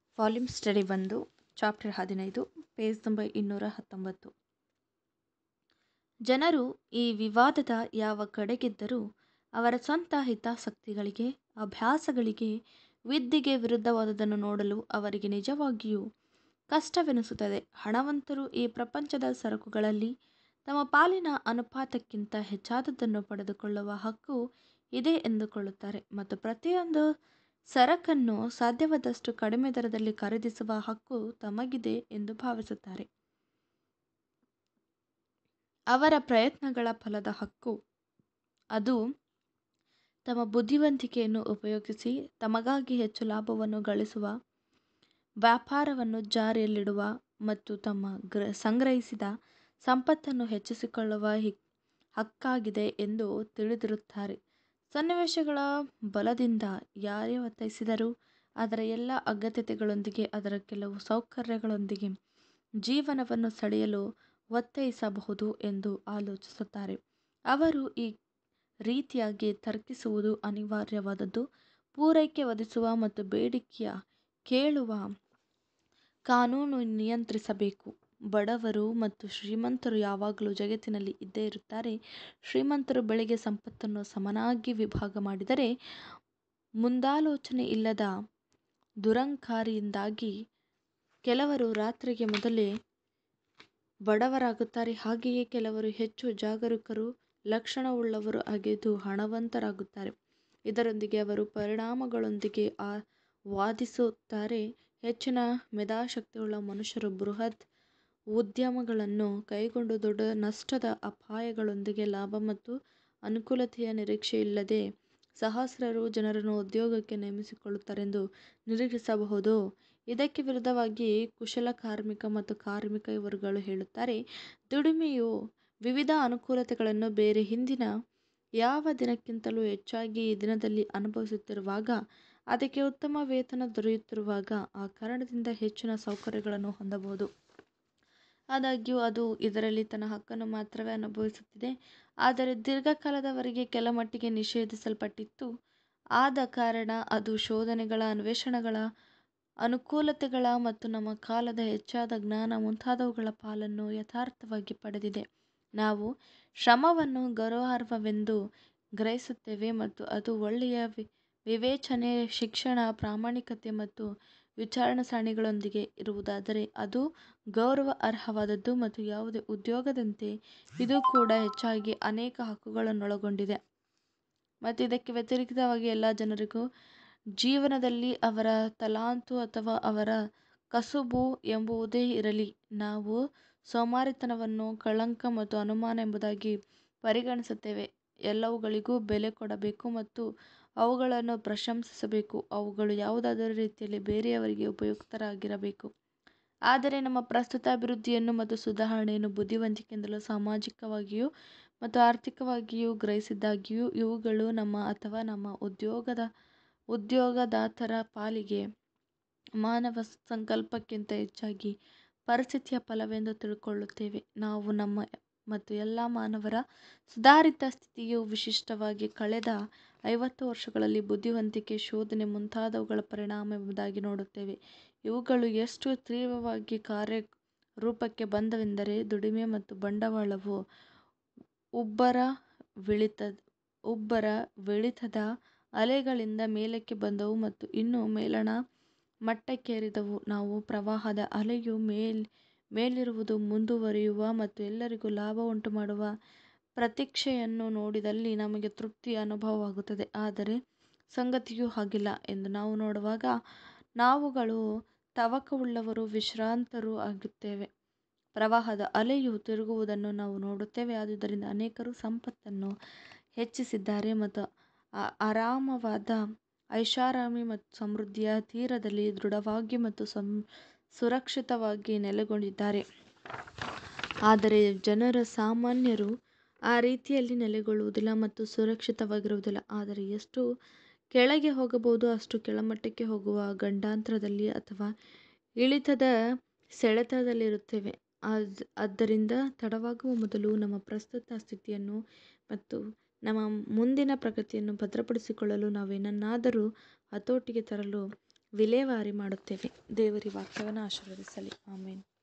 volume study ಒಂದು chapter ಹದಿನೈದು page number ಇನ್ನೂರ ಹತ್ತೊಂಬತ್ತು ಜನರು ಈ ವಿವಾದದ ಯಾವ ಕಡೆಗಿದ್ದರೂ ಅವರ ಸ್ವಂತ ಹಿತಾಸಕ್ತಿಗಳಿಗೆ ಅಭ್ಯಾಸಗಳಿಗೆ ವಿದ್ಯೆಗೆ ವಿರುದ್ಧವಾದುದನ್ನು ನೋಡಲು ಅವರಿಗೆ ನಿಜವಾಗಿಯೂ ಕಷ್ಟವೆನಿಸುತ್ತದೆ ಹಣವಂತರು ಈ ಪ್ರಪಂಚದ ಸರಕುಗಳಲ್ಲಿ ತಮ್ಮ ಪಾಲಿನ ಅನುಪಾತಕ್ಕಿಂತ ಹೆಚ್ಚಾದದ್ದನ್ನು ಪಡೆದುಕೊಳ್ಳುವ ಹಕ್ಕು ಇದೆ ಎಂದುಕೊಳ್ಳುತ್ತಾರೆ ಮತ್ತು ಪ್ರತಿಯೊಂದು ಸರಕನ್ನು ಸಾಧ್ಯವಾದಷ್ಟು ಕಡಿಮೆ ದರದಲ್ಲಿ ಖರೀದಿಸುವ ಹಕ್ಕು ತಮಗಿದೆ ಎಂದು ಭಾವಿಸುತ್ತಾರೆ ಅವರ ಪ್ರಯತ್ನಗಳ ಫಲದ ಹಕ್ಕು ಅದು ತಮ್ಮ ಬುದ್ಧಿವಂತಿಕೆಯನ್ನು ಉಪಯೋಗಿಸಿ ತಮಗಾಗಿ ಹೆಚ್ಚು ಲಾಭವನ್ನು ಗಳಿಸುವ ವ್ಯಾಪಾರವನ್ನು ಜಾರಿಯಲ್ಲಿಡುವ ಮತ್ತು ತಮ್ಮ ಗ್ರ ಸಂಗ್ರಹಿಸಿದ ಸಂಪತ್ತನ್ನು ಹೆಚ್ಚಿಸಿಕೊಳ್ಳುವ ಹಕ್ಕಾಗಿದೆ ಎಂದು ತಿಳಿದಿರುತ್ತಾರೆ ಸನ್ನಿವೇಶಗಳ ಬಲದಿಂದ ಯಾರೇ ಒತ್ತಾಯಿಸಿದರೂ ಅದರ ಎಲ್ಲ ಅಗತ್ಯತೆಗಳೊಂದಿಗೆ ಅದರ ಕೆಲವು ಸೌಕರ್ಯಗಳೊಂದಿಗೆ ಜೀವನವನ್ನು ಸೆಳೆಯಲು ಒತ್ತಾಯಿಸಬಹುದು ಎಂದು ಆಲೋಚಿಸುತ್ತಾರೆ ಅವರು ಈ ರೀತಿಯಾಗಿ ತರ್ಕಿಸುವುದು ಅನಿವಾರ್ಯವಾದದ್ದು ಪೂರೈಕೆ ಒದಗಿಸುವ ಮತ್ತು ಬೇಡಿಕೆಯ ಕೇಳುವ ಕಾನೂನು ನಿಯಂತ್ರಿಸಬೇಕು ಬಡವರು ಮತ್ತು ಶ್ರೀಮಂತರು ಯಾವಾಗಲೂ ಜಗತ್ತಿನಲ್ಲಿ ಇದ್ದೇ ಇರುತ್ತಾರೆ ಶ್ರೀಮಂತರು ಬೆಳಗ್ಗೆ ಸಂಪತ್ತನ್ನು ಸಮನಾಗಿ ವಿಭಾಗ ಮಾಡಿದರೆ ಮುಂದಾಲೋಚನೆ ಇಲ್ಲದ ದುರಂಕಾರಿಯಿಂದಾಗಿ ಕೆಲವರು ರಾತ್ರಿಗೆ ಮೊದಲೇ ಬಡವರಾಗುತ್ತಾರೆ ಹಾಗೆಯೇ ಕೆಲವರು ಹೆಚ್ಚು ಜಾಗರೂಕರು ಲಕ್ಷಣವುಳ್ಳವರು ಆಗಿದ್ದು ಹಣವಂತರಾಗುತ್ತಾರೆ ಇದರೊಂದಿಗೆ ಅವರು ಪರಿಣಾಮಗಳೊಂದಿಗೆ ಆ ವಾದಿಸುತ್ತಾರೆ ಹೆಚ್ಚಿನ ಮೇಧಾಶಕ್ತಿಯುಳ್ಳ ಮನುಷ್ಯರು ಬೃಹತ್ ಉದ್ಯಮಗಳನ್ನು ಕೈಗೊಂಡು ದೊಡ್ಡ ನಷ್ಟದ ಅಪಾಯಗಳೊಂದಿಗೆ ಲಾಭ ಮತ್ತು ಅನುಕೂಲತೆಯ ನಿರೀಕ್ಷೆಯಿಲ್ಲದೆ ಸಹಸ್ರಾರು ಜನರನ್ನು ಉದ್ಯೋಗಕ್ಕೆ ನೇಮಿಸಿಕೊಳ್ಳುತ್ತಾರೆಂದು ನಿರೀಕ್ಷಿಸಬಹುದು ಇದಕ್ಕೆ ವಿರುದ್ಧವಾಗಿ ಕುಶಲಕಾರ್ಮಿಕ ಮತ್ತು ಕಾರ್ಮಿಕ ಇವರುಗಳು ಹೇಳುತ್ತಾರೆ ದುಡಿಮೆಯು ವಿವಿಧ ಅನುಕೂಲತೆಗಳನ್ನು ಬೇರೆ ಹಿಂದಿನ ಯಾವ ದಿನಕ್ಕಿಂತಲೂ ಹೆಚ್ಚಾಗಿ ಈ ದಿನದಲ್ಲಿ ಅನುಭವಿಸುತ್ತಿರುವಾಗ ಅದಕ್ಕೆ ಉತ್ತಮ ವೇತನ ದೊರೆಯುತ್ತಿರುವಾಗ ಆ ಕಾರಣದಿಂದ ಹೆಚ್ಚಿನ ಸೌಕರ್ಯಗಳನ್ನು ಹೊಂದಬಹುದು ಆದಾಗ್ಯೂ ಅದು ಇದರಲ್ಲಿ ತನ್ನ ಹಕ್ಕನ್ನು ಮಾತ್ರವೇ ಅನುಭವಿಸುತ್ತಿದೆ ಆದರೆ ದೀರ್ಘಕಾಲದವರೆಗೆ ಕೆಲಮಟ್ಟಿಗೆ ನಿಷೇಧಿಸಲ್ಪಟ್ಟಿತ್ತು ಆದ ಕಾರಣ ಅದು ಶೋಧನೆಗಳ ಅನ್ವೇಷಣೆಗಳ ಅನುಕೂಲತೆಗಳ ಮತ್ತು ನಮ್ಮ ಕಾಲದ ಹೆಚ್ಚಾದ ಜ್ಞಾನ ಮುಂತಾದವುಗಳ ಪಾಲನ್ನು ಯಥಾರ್ಥವಾಗಿ ಪಡೆದಿದೆ ನಾವು ಶ್ರಮವನ್ನು ಗೌರವಾರ್ಹವೆಂದು ಗ್ರಹಿಸುತ್ತೇವೆ ಮತ್ತು ಅದು ಒಳ್ಳೆಯ ವಿವೇಚನೆ ಶಿಕ್ಷಣ ಪ್ರಾಮಾಣಿಕತೆ ಮತ್ತು ವಿಚಾರಣಾ ಸರಣಿಗಳೊಂದಿಗೆ ಇರುವುದಾದರೆ ಅದು ಗೌರವ ಅರ್ಹವಾದದ್ದು ಮತ್ತು ಯಾವುದೇ ಉದ್ಯೋಗದಂತೆ ಇದು ಕೂಡ ಹೆಚ್ಚಾಗಿ ಅನೇಕ ಹಕ್ಕುಗಳನ್ನೊಳಗೊಂಡಿದೆ ಮತ್ತು ಇದಕ್ಕೆ ವ್ಯತಿರಿಕ್ತವಾಗಿ ಎಲ್ಲ ಜನರಿಗೂ ಜೀವನದಲ್ಲಿ ಅವರ ತಲಾಂತು ಅಥವಾ ಅವರ ಕಸುಬು ಎಂಬುದೇ ಇರಲಿ ನಾವು ಸೋಮಾರಿತನವನ್ನು ಕಳಂಕ ಮತ್ತು ಅನುಮಾನ ಎಂಬುದಾಗಿ ಪರಿಗಣಿಸುತ್ತೇವೆ ಎಲ್ಲವುಗಳಿಗೂ ಬೆಲೆ ಕೊಡಬೇಕು ಮತ್ತು ಅವುಗಳನ್ನು ಪ್ರಶಂಸಿಸಬೇಕು ಅವುಗಳು ಯಾವುದಾದರೂ ರೀತಿಯಲ್ಲಿ ಬೇರೆಯವರಿಗೆ ಉಪಯುಕ್ತರಾಗಿರಬೇಕು ಆದರೆ ನಮ್ಮ ಪ್ರಸ್ತುತ ಅಭಿವೃದ್ಧಿಯನ್ನು ಮತ್ತು ಸುಧಾರಣೆಯನ್ನು ಬುದ್ಧಿವಂತಿಕೆಯಿಂದಲೂ ಸಾಮಾಜಿಕವಾಗಿಯೂ ಮತ್ತು ಆರ್ಥಿಕವಾಗಿಯೂ ಗ್ರಹಿಸಿದ್ದಾಗ್ಯೂ ಇವುಗಳು ನಮ್ಮ ಅಥವಾ ನಮ್ಮ ಉದ್ಯೋಗದ ಉದ್ಯೋಗದಾತರ ಪಾಲಿಗೆ ಮಾನವ ಸಂಕಲ್ಪಕ್ಕಿಂತ ಹೆಚ್ಚಾಗಿ ಪರಿಸ್ಥಿತಿಯ ಫಲವೆಂದು ತಿಳುಕೊಳ್ಳುತ್ತೇವೆ ನಾವು ನಮ್ಮ ಮತ್ತು ಎಲ್ಲ ಮಾನವರ ಸುಧಾರಿತ ಸ್ಥಿತಿಯು ವಿಶಿಷ್ಟವಾಗಿ ಕಳೆದ ಐವತ್ತು ವರ್ಷಗಳಲ್ಲಿ ಬುದ್ಧಿವಂತಿಕೆ ಶೋಧನೆ ಮುಂತಾದವುಗಳ ಪರಿಣಾಮ ಎಂಬುದಾಗಿ ನೋಡುತ್ತೇವೆ ಇವುಗಳು ಎಷ್ಟು ತೀವ್ರವಾಗಿ ಕಾರ್ಯರೂಪಕ್ಕೆ ಬಂದವೆಂದರೆ ದುಡಿಮೆ ಮತ್ತು ಬಂಡವಾಳವು ಉಬ್ಬರವಿಳಿತ ಉಬ್ಬರವಿಳಿತದ ಅಲೆಗಳಿಂದ ಮೇಲಕ್ಕೆ ಬಂದವು ಮತ್ತು ಇನ್ನೂ ಮೇಲಣ ಮಟ್ಟಕ್ಕೇರಿದವು ನಾವು ಪ್ರವಾಹದ ಅಲೆಯು ಮೇಲ್ ಮೇಲಿರುವುದು ಮುಂದುವರಿಯುವ ಮತ್ತು ಎಲ್ಲರಿಗೂ ಲಾಭ ಉಂಟುಮಾಡುವ ಪ್ರತೀಕ್ಷೆಯನ್ನು ನೋಡಿದಲ್ಲಿ ನಮಗೆ ತೃಪ್ತಿಯ ಅನುಭವವಾಗುತ್ತದೆ ಆದರೆ ಸಂಗತಿಯು ಹಾಗಿಲ್ಲ ಎಂದು ನಾವು ನೋಡುವಾಗ ನಾವುಗಳು ತವಕವುಳ್ಳವರು ವಿಶ್ರಾಂತರೂ ಆಗುತ್ತೇವೆ ಪ್ರವಾಹದ ಅಲೆಯು ತಿರುಗುವುದನ್ನು ನಾವು ನೋಡುತ್ತೇವೆ ಆದುದರಿಂದ ಅನೇಕರು ಸಂಪತ್ತನ್ನು ಹೆಚ್ಚಿಸಿದ್ದಾರೆ ಮತ್ತು ಆರಾಮವಾದ ಐಷಾರಾಮಿ ಮತ್ತು ಸಮೃದ್ಧಿಯ ತೀರದಲ್ಲಿ ದೃಢವಾಗಿ ಮತ್ತು ಸಂ ಸುರಕ್ಷಿತವಾಗಿ ನೆಲೆಗೊಂಡಿದ್ದಾರೆ ಆದರೆ ಜನರ ಸಾಮಾನ್ಯರು ಆ ರೀತಿಯಲ್ಲಿ ನೆಲೆಗೊಳ್ಳುವುದಿಲ್ಲ ಮತ್ತು ಸುರಕ್ಷಿತವಾಗಿರುವುದಿಲ್ಲ ಆದರೆ ಎಷ್ಟು ಕೆಳಗೆ ಹೋಗಬಹುದು ಅಷ್ಟು ಕೆಳಮಟ್ಟಕ್ಕೆ ಹೋಗುವ ಗಂಡಾಂತರದಲ್ಲಿ ಅಥವಾ ಇಳಿತದ ಸೆಳೆತದಲ್ಲಿರುತ್ತೇವೆ ಆದ್ದರಿಂದ ತಡವಾಗುವ ಮೊದಲು ನಮ್ಮ ಪ್ರಸ್ತುತ ಸ್ಥಿತಿಯನ್ನು ಮತ್ತು ನಮ್ಮ ಮುಂದಿನ ಪ್ರಗತಿಯನ್ನು ಭದ್ರಪಡಿಸಿಕೊಳ್ಳಲು ನಾವೇನನ್ನಾದರೂ ಹತೋಟಿಗೆ ತರಲು ವಿಲೇವಾರಿ ಮಾಡುತ್ತೇವೆ ದೇವರಿ ವಾಕ್ಯವನ್ನು ಆಶೀರ್ವದಿಸಲಿ ಆಮೇನ್